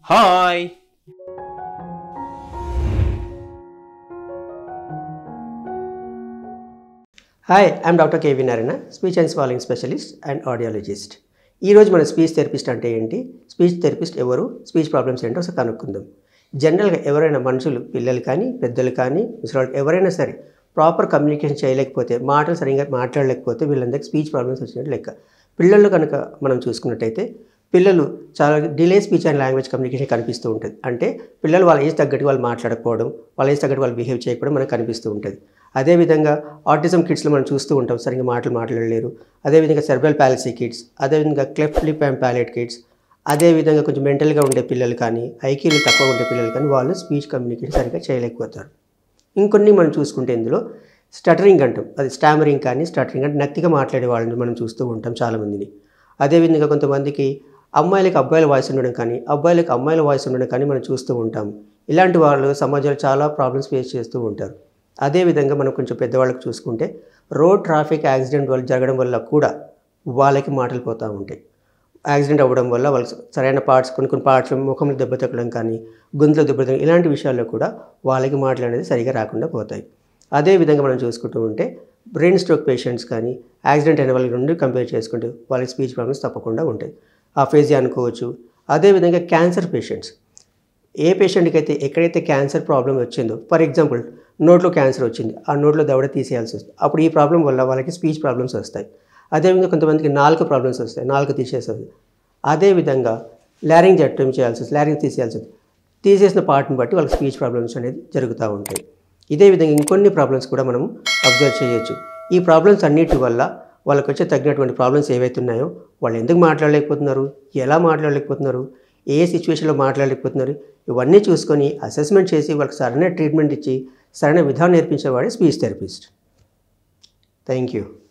hi hi I'm doctor KV Narayana speech and swallowing specialist and audiologist ఈరోజు మన speech therapist అంటే ఏంటి speech therapist ఎవరు స్పీచ్ ప్రాబ్లమ్స్ ఏంటో ఒకసారి కనుక్కుందాం జనరల్గా ఎవరైనా మనుషులు పిల్లలు కానీ పెద్దలు కానీ ముసలి ఎవరైనా సరే ప్రాపర్ కమ్యూనికేషన్ చేయలేకపోతే మాటలు సరిగ్గా మాట్లాడలేకపోతే వీళ్ళందరికీ స్పీచ్ ప్రాబ్లమ్స్ వచ్చినట్టు లెక్క పిల్లలు కనుక మనం చూసుకున్నట్టయితే పిల్లలు చాలా delay speech and language communication కనిపిస్తూ ఉంటుంది అంటే పిల్లలు వాళ్ళ ఏజ్ తగ్గట్టు వాళ్ళు మాట్లాడకపోవడం వాళ్ళ ఏజ్ తగ్గట్టు వాళ్ళు బిహేవ్ చేయకపోవడం మనకు కనిపిస్తూ ఉంటుంది అదేవిధంగా ఆటిజం కిడ్స్లో మనం చూస్తూ ఉంటాం సరిగ్గా మాటలు మాట్లాడలేరు అదేవిధంగా సెర్బ్రల్ ప్యాలసీ కిడ్స్ అదేవిధంగా cleft lip and palate kids అదేవిధంగా కొంచెం మెంటల్గా ఉండే పిల్లలు కానీ ఐక్యూలు తక్కువ ఉండే పిల్లలు కానీ వాళ్ళు స్పీచ్ కమ్యూనికేషన్ సరిగ్గా చేయలేకపోతారు ఇంకొన్ని మనం చూసుకుంటే ఇందులో స్టటరింగ్ అంటాం అది స్టామరింగ్ కానీ స్టటరింగ్ అంటే నత్తిగా మాట్లాడే వాళ్ళని మనం చూస్తూ ఉంటాం చాలామందిని అదేవిధంగా కొంతమందికి అమ్మాయిలకు అబ్బాయిల వాయిస్ ఉండడం కానీ అబ్బాయిలకు అమ్మాయిల వాయిస్ ఉండడం కానీ మనం చూస్తూ ఉంటాం ఇలాంటి వాళ్ళు సమాజంలో చాలా ప్రాబ్లమ్స్ ఫేస్ చేస్తూ ఉంటారు అదేవిధంగా మనం కొంచెం పెద్దవాళ్ళకి చూసుకుంటే రోడ్ ట్రాఫిక్ యాక్సిడెంట్ వల్ల జరగడం వల్ల కూడా వాళ్ళకి మాటలు పోతూ ఉంటాయి యాక్సిడెంట్ అవ్వడం వల్ల వాళ్ళకి సరైన పార్ట్స్ కొన్ని కొన్ని పార్ట్స్ ముఖంలో దెబ్బ తగ్గడం కానీ గొంతులో దెబ్బ తగ్గడం ఇలాంటి విషయాల్లో కూడా వాళ్ళకి మాటలు అనేది సరిగా రాకుండా పోతాయి అదేవిధంగా మనం చూసుకుంటూ ఉంటే బ్రెయిన్ స్ట్రోక్ పేషెంట్స్ కానీ యాక్సిడెంట్ అయిన వాళ్ళకి రెండు కంపేర్ చేసుకుంటే వాళ్ళకి స్పీచ్ ప్రాబ్లమ్స్ తప్పకుండా ఉంటాయి ఆ ఫేజీ అనుకోవచ్చు అదేవిధంగా క్యాన్సర్ పేషెంట్స్ ఏ పేషెంట్కి అయితే ఎక్కడైతే క్యాన్సర్ ప్రాబ్లం వచ్చిందో ఫర్ ఎగ్జాంపుల్ నోట్లో క్యాన్సర్ వచ్చింది ఆ నోట్లో దవడ తీసేయాల్సి వస్తుంది అప్పుడు ఈ ప్రాబ్లం వల్ల వాళ్ళకి స్పీచ్ ప్రాబ్లమ్స్ వస్తాయి అదేవిధంగా కొంతమందికి నాలుక ప్రాబ్లమ్స్ వస్తాయి నాలుక తీసేస్తుంది అదేవిధంగా లారింగ్ జట్టం చేయాల్సి వస్తుంది లారింగ్ తీసేయాల్సి వస్తుంది తీసేసిన పార్ట్ని బట్టి వాళ్ళకి స్పీచ్ ప్రాబ్లమ్స్ అనేది జరుగుతూ ఉంటాయి ఇదే విధంగా ఇంకొన్ని ప్రాబ్లమ్స్ కూడా మనం అబ్జర్వ్ చేయొచ్చు ఈ ప్రాబ్లమ్స్ అన్నిటి వల్ల వాళ్ళకి వచ్చే తగినటువంటి ప్రాబ్లమ్స్ ఏవైతే ఉన్నాయో వాళ్ళు ఎందుకు మాట్లాడలేకపోతున్నారు ఎలా మాట్లాడలేకపోతున్నారు ఏ సిచ్యువేషన్లో మాట్లాడలేకపోతున్నారు ఇవన్నీ చూసుకొని అసెస్మెంట్ చేసి వాళ్ళకి సరైన ట్రీట్మెంట్ ఇచ్చి సరైన విధానం నేర్పించేవాడే స్పీచ్ థెరపిస్ట్ థ్యాంక్ యూ